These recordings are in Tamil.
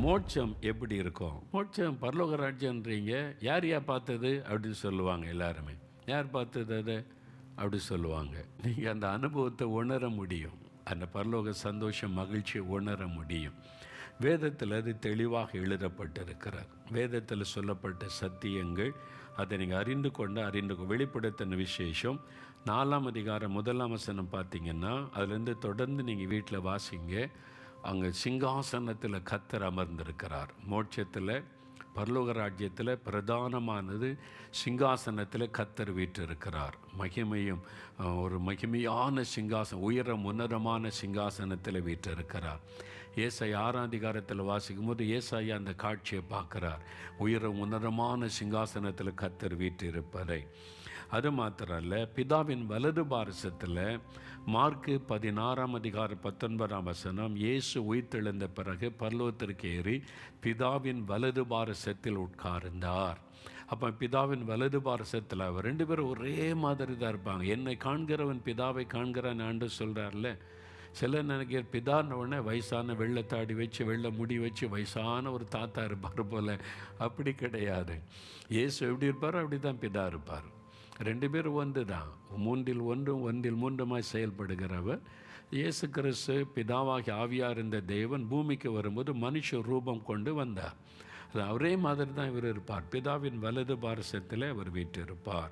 மோட்சம் எப்படி இருக்கும் மோட்சம் பரலோக ராஜ்யன்றீங்க யார் யார் பார்த்தது அப்படின்னு சொல்லுவாங்க எல்லாருமே யார் பார்த்தது அதை அப்படி சொல்லுவாங்க நீங்கள் அந்த அனுபவத்தை உணர முடியும் அந்த பரலோக சந்தோஷம் மகிழ்ச்சியை உணர முடியும் வேதத்தில் அது தெளிவாக எழுதப்பட்டிருக்கிறார் வேதத்தில் சொல்லப்பட்ட சத்தியங்கள் அதை நீங்கள் அறிந்து கொண்டு அறிந்து கொ- வெளிப்படுத்தின விசேஷம் நாலாம் அதிகாரம் முதலாம் வசனம் பார்த்தீங்கன்னா அதுலேருந்து தொடர்ந்து நீங்கள் வீட்டில் வாசிங்க அங்கே சிங்காசனத்தில் கத்தர் அமர்ந்திருக்கிறார் மோட்சத்தில் பரலோக ராஜ்யத்தில் பிரதானமானது சிங்காசனத்தில் கத்தர் வீற்றிருக்கிறார் மகிமையும் அஹ், ஒரு மகிமையான சிங்காசனம் உயரம் உன்னதமான சிங்காசனத்தில் வீற்றிருக்கிறார் ஏசாய் ஆறாம் அதிகாரத்தில் வாசிக்கும் போது ஏசாயா அந்த காட்சியை பார்க்குறார் உயரம் உன்னதமான சிங்காசனத்தில் கத்தர் வீற்றிருப்பதை அது மாத்திரல்ல பிதாவின் வலது பாரசத்தில் மார்க்கு பதினாறாம் அதிகாரம் பத்தொன்பதாம் வசனம் இயேசு உயிர்த்தெழுந்த பிறகு பரலோகத்திற்கு ஏறி பிதாவின் வலது பாரசத்தில் உட்கார்ந்தார் அப்போ பிதாவின் வலது பாரசத்தில் அவர் ரெண்டு பேரும் ஒரே மாதிரி தான் இருப்பாங்க என்னை காண்கிறவன் பிதாவை காண்கிறான் ஆண்டு சொல்கிறார்ல சில நினைக்கிற பிதான உடனே வயசான வெள்ளத்தாடி வச்சு வெள்ளை முடி வச்சு வயசான ஒரு தாத்தா இருப்பார் போல் அப்படி கிடையாது இயேசு எப்படி இருப்பாரோ அப்படி தான் பிதா இருப்பார் ரெண்டு பேரும் ஒன்று தான் மூன்றில் ஒன்றும் ஒன்றில் மூன்றுமாய் செயல்படுகிறவர் இயேசு கிறிஸ்து பிதாவாகி ஆவியாக இருந்த தேவன் பூமிக்கு வரும்போது மனுஷ ரூபம் கொண்டு வந்தார் அது ஒரே மாதிரி தான் இவர் இருப்பார் பிதாவின் வலது பாரசத்தில் அவர் வீற்றிருப்பார்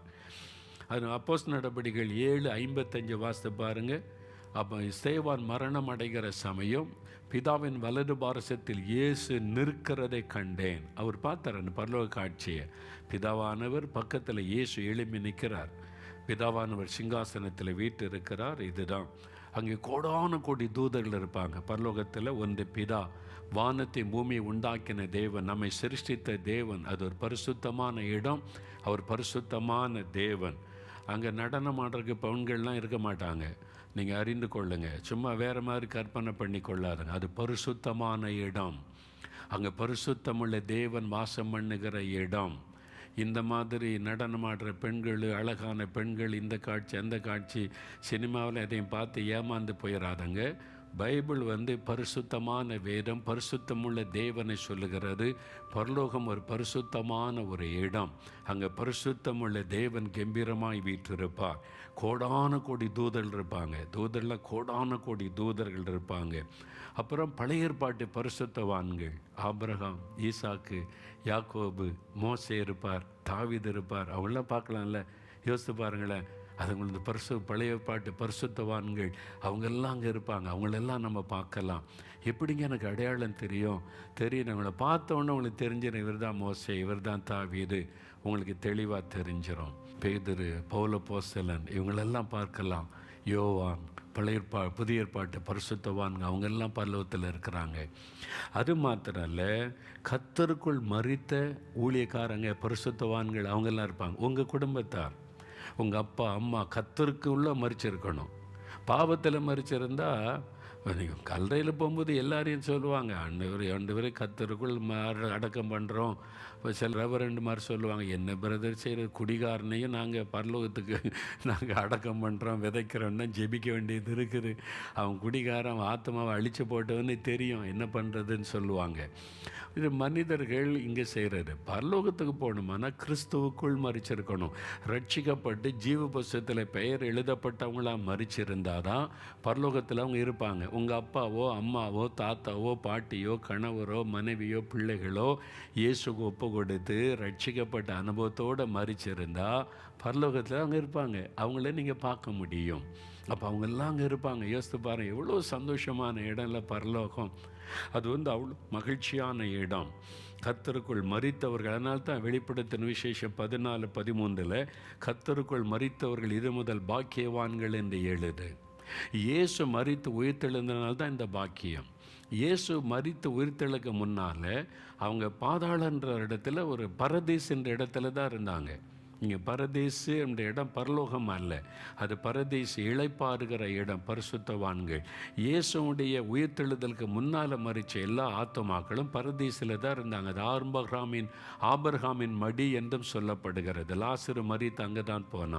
அது அப்போஸ் நடபடிகள் ஏழு ஐம்பத்தஞ்சு வாசித்து பாருங்க அப்போ ஸ்தேவான் மரணம் அடைகிற சமயம் பிதாவின் வலது பாரசத்தில் இயேசு நிற்கிறதை கண்டேன் அவர் பார்த்தார் அந்த பரலோக காட்சியை பிதாவானவர் பக்கத்தில் இயேசு எழும்பி நிற்கிறார் பிதாவானவர் சிங்காசனத்தில் வீட்டு இருக்கிறார் இதுதான் அங்கே கோடான கோடி தூதர்கள் இருப்பாங்க பரலோகத்தில் ஒன்று பிதா வானத்தை பூமியை உண்டாக்கின தேவன் நம்மை சிருஷ்டித்த தேவன் அது ஒரு பரிசுத்தமான இடம் அவர் பரிசுத்தமான தேவன் அங்கே நடனம் ஆடுறதுக்கு பெண்கள்லாம் இருக்க மாட்டாங்க நீங்கள் அறிந்து கொள்ளுங்க சும்மா வேறு மாதிரி கற்பனை பண்ணி கொள்ளாதுங்க அது பரிசுத்தமான இடம் அங்கே பரிசுத்தமுள்ள தேவன் வாசம் பண்ணுகிற இடம் இந்த மாதிரி நடனமாடுற பெண்கள் அழகான பெண்கள் இந்த காட்சி அந்த காட்சி சினிமாவில் எதையும் பார்த்து ஏமாந்து போயிடாதங்க பைபிள் வந்து பரிசுத்தமான வேதம் பரிசுத்தமுள்ள தேவனை சொல்லுகிறது பரலோகம் ஒரு பரிசுத்தமான ஒரு இடம் அங்கே பரிசுத்தமுள்ள தேவன் கம்பீரமாய் வீற்றிருப்பார் கோடான கோடி தூதர்கள் இருப்பாங்க தூதரில் கோடான கோடி தூதர்கள் இருப்பாங்க அப்புறம் பழைய ஏற்பாட்டு பரிசுத்தவான்கள் ஆபிரகாம் ஈசாக்கு யாக்கோபு மோசே இருப்பார் தாவீது இருப்பார் அவங்களாம் பார்க்கலாம்ல யோசித்து பாருங்களேன் அதுங்களுக்கு பரிசு பழைய பாட்டு பரிசுத்தவான்கள் அவங்கெல்லாம் அங்கே இருப்பாங்க அவங்களெல்லாம் நம்ம பார்க்கலாம் எப்படிங்க எனக்கு அடையாளம் தெரியும் தெரியும் அவங்கள பார்த்த உடனே உங்களுக்கு தெரிஞ்சிடும் இவர் தான் மோசே இவர் தான் தாவீது உங்களுக்கு தெளிவாக தெரிஞ்சிடும் பேதுரு பௌல போஸ்தலன் இவங்களெல்லாம் பார்க்கலாம் யோவான் பழைய ஏற்பா புதிய ஏற்பாட்டு பரிசுத்தவான்ங்க அவங்கெல்லாம் பல்லவத்தில் இருக்கிறாங்க அது மாத்திரம் இல்லை கத்தருக்குள் மறித்த ஊழியக்காரங்க பரிசுத்தவான்கள் அவங்கெல்லாம் இருப்பாங்க உங்கள் குடும்பத்தார் உங்கள் அப்பா அம்மா கத்தருக்கு உள்ள மறிச்சிருக்கணும் பாவத்தில் மறிச்சிருந்தா நீங்கள் கல்லறையில் போகும்போது எல்லாரையும் சொல்லுவாங்க ஆண்டவர் ஆண்டவரே கத்தருக்குள் ம- அடக்கம் பண்ணுறோம் சில ரெவரண்டு மாதிரி சொல்லுவாங்க என்ன பிரதர் செய்கிற குடிகாரனையும் நாங்கள் பரலோகத்துக்கு நாங்கள் அடக்கம் பண்ணுறோம் விதைக்கிறோன்னா ஜெபிக்க வேண்டியது இருக்குது அவன் குடிகாரன் அவன் ஆத்மாவை அழிச்சு போட்டவன்னு தெரியும் என்ன பண்ணுறதுன்னு சொல்லுவாங்க இது மனிதர்கள் இங்கே செய்கிறது பரலோகத்துக்கு போகணுமானா கிறிஸ்துவுக்குள் மறிச்சிருக்கணும் ரட்சிக்கப்பட்டு ஜீவ புஸ்தகத்தில் பெயர் எழுதப்பட்டவங்களா மறிச்சிருந்தால் தான் பரலோகத்தில் அவங்க இருப்பாங்க உங்கள் அப்பாவோ அம்மாவோ தாத்தாவோ பாட்டியோ கணவரோ மனைவியோ பிள்ளைகளோ இயேசுக்கு ஒப்பு கொடுத்து ரட்சிக்கப்பட்ட அனுபவத்தோடு மறிச்சிருந்தா பரலோகத்தில் அவங்க இருப்பாங்க அவங்கள நீங்கள் பார்க்க முடியும் அப்போ அவங்கெல்லாம் அங்கே இருப்பாங்க யோசித்து பாருங்க எவ்வளோ சந்தோஷமான இடம் இல்லை பரலோகம் அது வந்து அவ்வளோ மகிழ்ச்சியான இடம் கத்தருக்குள் மறித்தவர்கள் அதனால தான் வெளிப்படுத்தின விசேஷம் பதினாலு பதிமூன்றில் கத்தருக்குள் மறித்தவர்கள் இது முதல் பாக்கியவான்கள் என்று எழுது இயேசு மறித்து உயிர்த்தெழுந்தனால தான் இந்த பாக்கியம் இயேசு மறித்து உயிர்த்தெழுக்க முன்னால் அவங்க பாதாளன்ற இடத்துல ஒரு பரதீஸ் என்ற இடத்துல தான் இருந்தாங்க இங்கே பரதேசு என்ற இடம் பரலோகம் அல்ல அது பரதேசு இளைப்பாறுகிற இடம் பரிசுத்தவான்கள் இயேசுடைய உயிர்த்தெழுதலுக்கு முன்னால் மறிச்ச எல்லா ஆத்துமாக்களும் பரதேசில் தான் இருந்தாங்க அது ஆர்பகாமின் ஆபர்காமின் மடி என்றும் சொல்லப்படுகிறது லாசரு மறித்து அங்கே தான் போனான்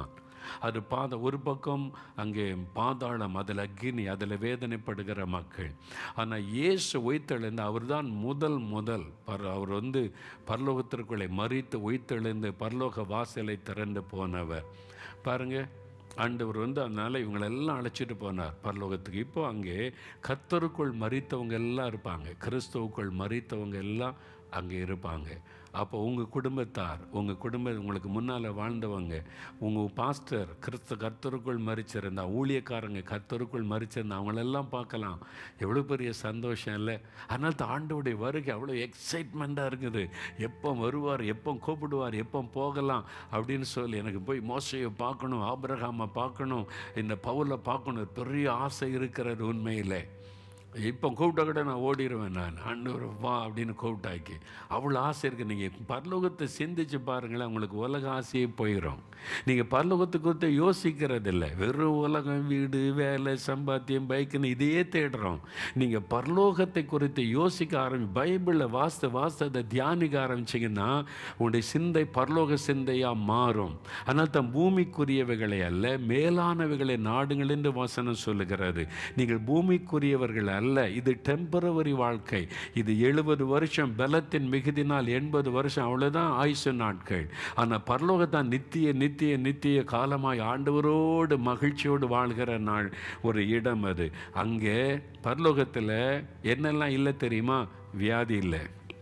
அது பாத ஒரு பக்கம் அங்கே பாதாளம் அதில் அக்னி அதில் வேதனைப்படுகிற மக்கள் ஆனால் இயேசு உயிர்த்தெழுந்து அவர்தான் முதல் முதல் பர் அவர் வந்து பரலோகத்திற்குள்ளே மறித்து உயிர்த்தெழுந்து பரலோக வாசலை திறந்து போனவர் பாருங்க ஆண்டவர் வந்து அதனால் இவங்களெல்லாம் அழைச்சிட்டு போனார் பரலோகத்துக்கு இப்போ அங்கே கத்தருக்குள் மறித்தவங்க எல்லாம் இருப்பாங்க கிறிஸ்துவுக்குள் மறித்தவங்க எல்லாம் அங்கே இருப்பாங்க அப்போ உங்கள் குடும்பத்தார் உங்கள் குடும்பம் உங்களுக்கு முன்னால் வாழ்ந்தவங்க உங்கள் பாஸ்டர் கிறிஸ்து கர்த்தருக்குள் மறிச்சிருந்தா ஊழியக்காரங்க கர்த்தருக்குள் மறிச்சிருந்தா அவங்களெல்லாம் பார்க்கலாம் எவ்வளோ பெரிய சந்தோஷம் இல்லை அதனால் தான் ஆண்டவுடைய வருகை அவ்வளோ எக்ஸைட்மெண்ட்டாக இருக்குது எப்போ வருவார் எப்போ கூப்பிடுவார் எப்போ போகலாம் அப்படின்னு சொல்லி எனக்கு போய் மோசையை பார்க்கணும் ஆபிரகாமை பார்க்கணும் இந்த பவுலை பார்க்கணும் பெரிய ஆசை இருக்கிறது உண்மையில் இப்போ கூப்பிட்ட கூட நான் ஓடிடுவேன் நான் ஆண்டவர் வா அப்படின்னு கூப்பிட்டாக்கி அவ்வளோ ஆசை இருக்குது நீங்கள் பரலோகத்தை சிந்திச்சு பாருங்களேன் உங்களுக்கு உலக ஆசையே போயிடும் நீங்கள் பரலோகத்தை குறித்து யோசிக்கிறதில்ல வெறும் உலகம் வீடு வேலை சம்பாத்தியம் பைக்குன்னு இதையே தேடுறோம் நீங்கள் பரலோகத்தை குறித்து யோசிக்க ஆரம்பி பைபிளில் வாஸ்து வாஸ்தத்தை தியானிக்க ஆரம்பிச்சிங்கன்னா உங்களுடைய சிந்தை பரலோக சிந்தையாக மாறும் ஆனால் தன் பூமிக்குரியவைகளை அல்ல மேலானவைகளை நாடுங்கள் என்று வசனம் சொல்லுகிறது நீங்கள் பூமிக்குரியவர்கள் அல்ல இது டெம்பரவரி வாழ்க்கை இது எழுபது வருஷம் பலத்தின் மிகுதினால் எண்பது வருஷம் அவ்வளோதான் ஆயுசு நாட்கள் ஆனால் பரலோகத்தான் நித்திய நித்திய நித்திய காலமாய் ஆண்டவரோடு மகிழ்ச்சியோடு வாழ்கிற நாள் ஒரு இடம் அது அங்கே பரலோகத்தில் என்னெல்லாம் இல்லை தெரியுமா வியாதி இல்லை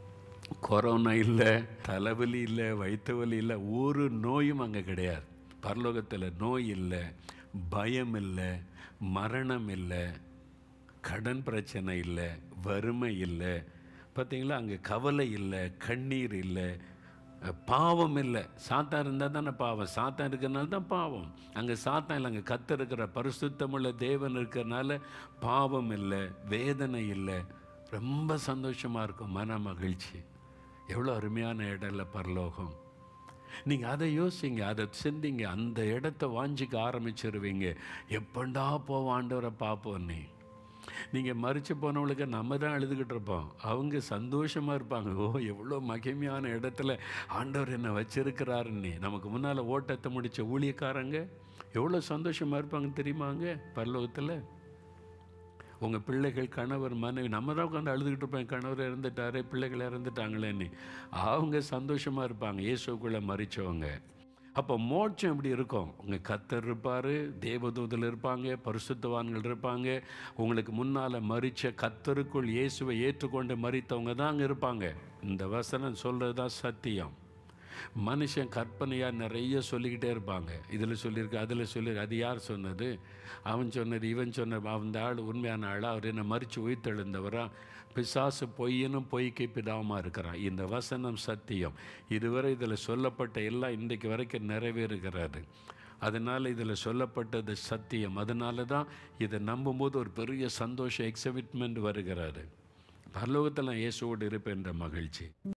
கொரோனா இல்லை தலைவலி இல்லை வயிற்று வலி இல்லை ஒரு நோயும் அங்கே கிடையாது பரலோகத்தில் நோய் இல்லை பயம் இல்லை மரணம் இல்லை கடன் பிரச்சனை இல்லை வறுமை இல்லை பார்த்தீங்களா அங்கே கவலை இல்லை கண்ணீர் இல்லை பாவம் இல்லை சாத்தான் இருந்தால் தானே பாவம் சாத்தான் இருக்கிறனால தான் பாவம் அங்கே சாத்தான் இல்லை அங்கே கத்த இருக்கிற பரிசுத்தமுள்ள தேவன் இருக்கிறனால பாவம் இல்லை வேதனை இல்லை ரொம்ப சந்தோஷமாக இருக்கும் மன மகிழ்ச்சி எவ்வளோ அருமையான இடம் இல்லை பரலோகம் நீங்கள் அதை யோசிங்க அதை சிந்திங்க அந்த இடத்த வாஞ்சிக்க ஆரம்பிச்சிருவீங்க எப்பண்டா போவோம் ஆண்டவரை பார்ப்போம் நீ நீங்கள் மறித்து போனவங்களுக்கு நம்ம தான் எழுதுகிட்டு இருப்போம் அவங்க சந்தோஷமாக இருப்பாங்க ஓ எவ்வளோ மகிமையான இடத்துல ஆண்டவர் என்னை வச்சிருக்கிறாருன்னு நமக்கு முன்னால் ஓட்டத்தை முடித்த ஊழியக்காரங்க எவ்வளோ சந்தோஷமாக இருப்பாங்க தெரியுமாங்க பரலோகத்தில் உங்கள் பிள்ளைகள் கணவர் மனைவி நம்ம தான் உட்காந்து அழுதுகிட்டு இருப்போம் கணவர் இறந்துட்டாரு பிள்ளைகள் இறந்துட்டாங்களேன்னு அவங்க சந்தோஷமாக இருப்பாங்க இயேசுக்குள்ளே மறித்தவங்க அப்போ மோட்சம் எப்படி இருக்கும் உங்கள் கத்தர் இருப்பார் தேவதூதல் இருப்பாங்க பரிசுத்தவான்கள் இருப்பாங்க உங்களுக்கு முன்னால் மறித்த கத்தருக்குள் இயேசுவை ஏற்றுக்கொண்டு மறித்தவங்க தான் அங்கே இருப்பாங்க இந்த வசனம் சொல்கிறது தான் சத்தியம் மனுஷன் கற்பனையாக நிறைய சொல்லிக்கிட்டே இருப்பாங்க இதில் சொல்லியிருக்கு அதில் சொல்லியிருக்கு அது யார் சொன்னது அவன் சொன்னது இவன் சொன்ன அந்த ஆள் உண்மையான ஆள் அவர் என்ன மறித்து உயிர்த்தெழுந்தவரா பிசாசு பொய்யனும் பொய்க்கு பிதாவுமா இருக்கிறான் இந்த வசனம் சத்தியம் இதுவரை இதில் சொல்லப்பட்ட எல்லாம் இன்றைக்கு வரைக்கும் நிறைவேறுகிறது அதனால் இதில் சொல்லப்பட்டது சத்தியம் அதனால தான் இதை நம்பும்போது ஒரு பெரிய சந்தோஷம் எக்ஸைட்மெண்ட் வருகிறது பரலோகத்தில் நான் இயேசுவோடு இருப்பேன்ற மகிழ்ச்சி